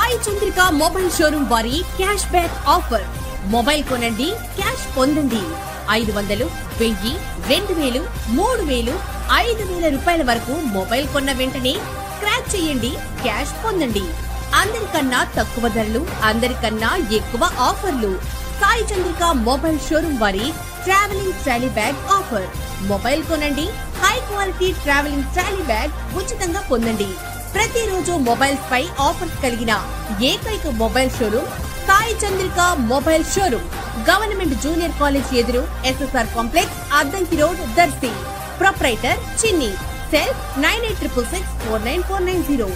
Sai Chandrika mobile showroom వారి cash back offer mobile కొనండి cash పొందండి ఐదు వందలు వెయ్యి రెండు వేలు మూడు వేలు ఐదు వేల రూపాయల వరకు మొబైల్ కొన్న వెంటనే స్క్రాచ్ చేయండి క్యాష్ పొందండి అందరికన్నా తక్కువ ధరలు అందరికన్నా ఎక్కువ ఆఫర్లు సాయి చంద్రిక మొబైల్ షోరూమ్ వారి travelling trolley bag offer mobile కొనండి high quality travelling trolley bag ఉచితంగా పొందండి ప్రతిరోజు మొబైల్స్ పై ఆఫర్స్ కలిగిన ఏకైక mobile showroom Sai Chandrika mobile showroom government junior college ఎదురు SSR complex Addanki road Darsi proprietor Chinni cell nine eight triple six four nine four nine zero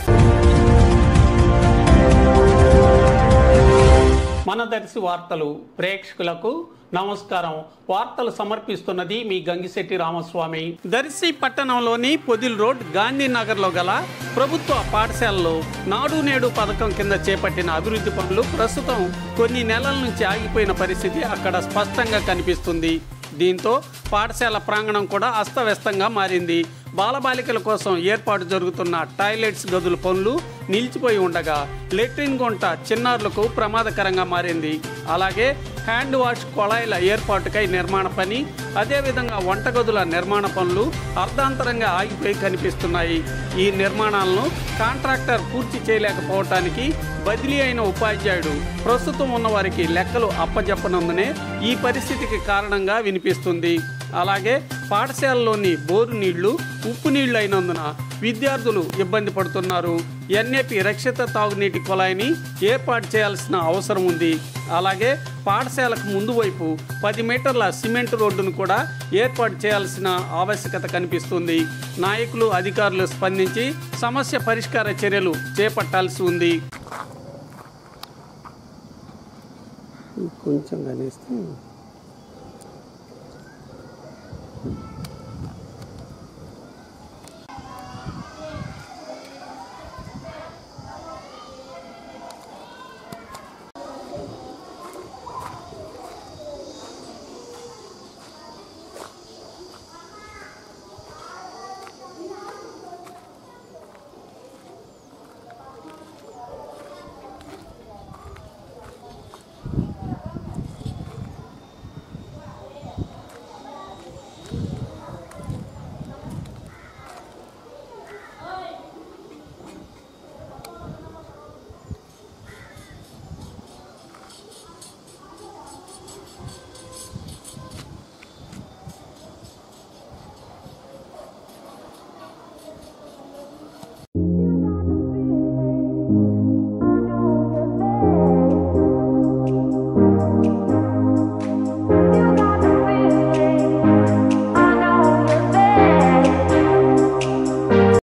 మన దర్శి వార్తలు ప్రేక్షకులకు నమస్కారం వార్తలు సమర్పిస్తున్నది మీ గంగిశెట్టి రామస్వామి దర్శి పట్టణంలోని పొదిల్ రోడ్ గాంధీనగర్లో గల ప్రభుత్వ పాఠశాలలో నాడు నేడు పథకం కింద చేపట్టిన అభివృద్ధి పనులు ప్రస్తుతం కొన్ని నెలల నుంచి ఆగిపోయిన పరిస్థితి అక్కడ స్పష్టంగా కనిపిస్తుంది దీంతో పాఠశాల ప్రాంగణం కూడా అస్తవ్యస్తంగా మారింది బాలబాలికల కోసం ఏర్పాటు జరుగుతున్న టాయిలెట్స్ గదుల పనులు నిలిచిపోయి ఉండగా లెట్రిన్ గుంట చిన్నారులకు ప్రమాదకరంగా మారింది అలాగే హ్యాండ్ వాష్ కొళాయిల ఏర్పాటుకై నిర్మాణ పని అదేవిధంగా వంటగదుల నిర్మాణ పనులు అర్ధాంతరంగా ఆగిపోయి కనిపిస్తున్నాయి ఈ నిర్మాణాలను కాంట్రాక్టర్ పూర్తి చేయలేకపోవటానికి బదిలీ అయిన ఉపాధ్యాయుడు ప్రస్తుతం ఉన్న వారికి లెక్కలు అప్పజెప్పనందునే ఈ పరిస్థితికి కారణంగా వినిపిస్తుంది అలాగే పాఠశాలలోని బోరు నీళ్లు ఉప్పు నీళ్లు అయినందున విద్యార్థులు ఇబ్బంది పడుతున్నారు ఎన్ఏపి రక్షిత తాగునీటి కుళాయిని ఏర్పాటు చేయాల్సిన అవసరం ఉంది అలాగే పాఠశాలకు ముందు వైపు పది మీటర్ల సిమెంట్ రోడ్డును కూడా ఏర్పాటు చేయాల్సిన ఆవశ్యకత కనిపిస్తుంది నాయకులు అధికారులు స్పందించి సమస్య పరిష్కార చర్యలు చేపట్టాల్సి ఉంది కొంచెం కలిస్తే